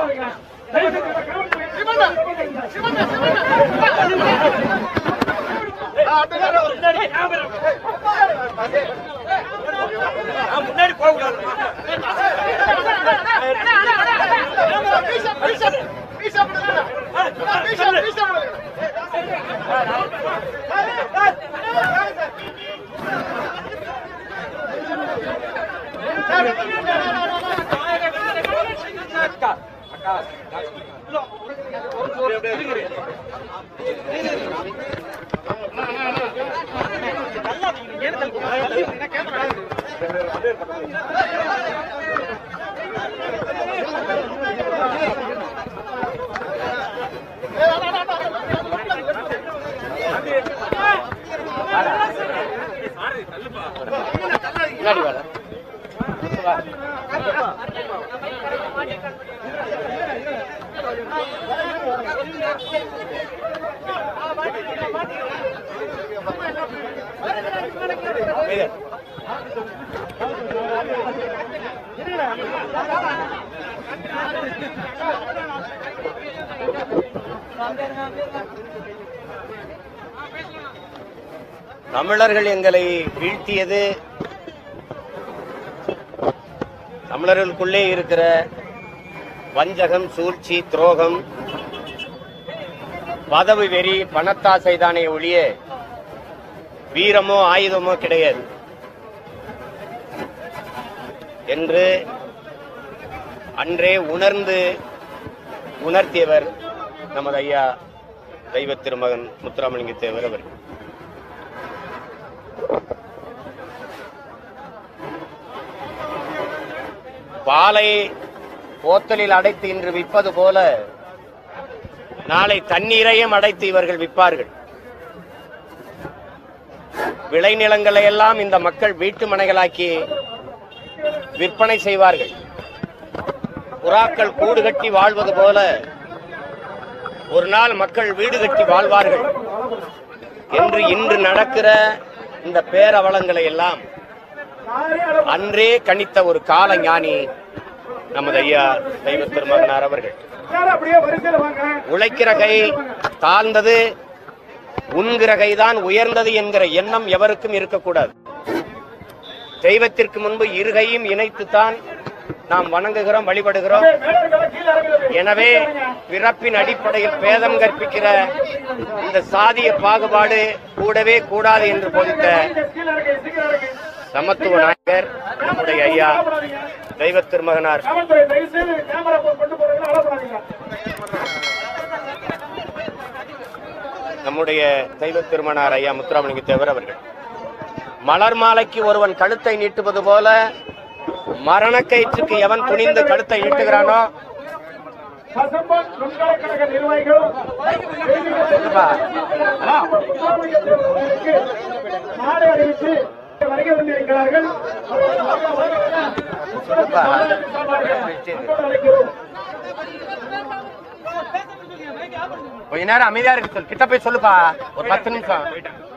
முன்னாடி போக கூடாது தமிழர்கள் எங்களை வீழ்த்தியது தமிழர்களுக்குள்ளே இருக்கிற வஞ்சகம் சூழ்ச்சி துரோகம் பதவி வெறி பணத்தாசை தானே ஒழிய வீரமோ ஆயுதமோ கிடையாது என்று அன்றே உணர்ந்து உணர்த்தியவர் நமது ஐயா தெய்வ திருமகன் முத்துராமலிங்க தேவர் அவர்கள் பாலை போத்தலில் அடைத்து இன்று விற்பது போல நாளை தண்ணீரையும் அடைத்து இவர்கள் விற்பார்கள் விளைநிலங்களை எல்லாம் இந்த மக்கள் வீட்டு மனைகளாக்கி விற்பனை செய்வார்கள் புறாக்கள் கூடு கட்டி வாழ்வது போல ஒரு நாள் மக்கள் வீடு கட்டி வாழ்வார்கள் என்று இன்று நடக்கிற இந்த பேரவலங்களை எல்லாம் அன்றே கணித்த ஒரு கால ஞானி நமது ஐயா தெய்வ திருமகனார் அவர்கள் அப்படியே வரிசையில் வாங்க உழைக்கிற கை தாழ்ந்தது உண்கிற கைதான் உயர்ந்தது என்கிற எண்ணம் எவருக்கும் இருக்கக்கூடாது தெய்வத்திற்கு முன்பு இருகையும் இணைத்துத்தான் நாம் வணங்குகிறோம் வழிபடுகிறோம் மேலர்களை கீழே இறங்குறது எனவே பிறப்பின் அடிப்படையில் பேதம் கற்பிக்கிற இந்த சாதிய பாகுபாடு கூடவே கூடாது என்று போதித்த கீழே இறங்கு சீக்கிரம் இறங்கு சமத்துவ நாயகர் நம்முடைய ஐயா தெய்வ திருமகனார் காவல்துறை தயவு செய்து கேமரா கொண்டு போறதுல அலப்படாதீங்க நம்முடைய தெய்வ திருமணார் ஐயா முத்துராமலிங்க தேவர் அவர்கள் மலர் மாலைக்கு ஒருவன் கழுத்தை நீட்டுவது போல மரணக்கயிற்றுக்கு எவன் துணிந்து கழுத்தை நீட்டுகிறானோ பசம்பன் நுண்கலைக்கழக நிர்வாகிகளும் நாடு அறிவித்து வருகை வந்திருக்கிறார்கள் அழைக்கிறோம் கொஞ்ச நேரம் அமைதியா இருக்கு சொல் கிட்ட போய் சொல்லுப்பா ஒரு பத்து நிமிஷம்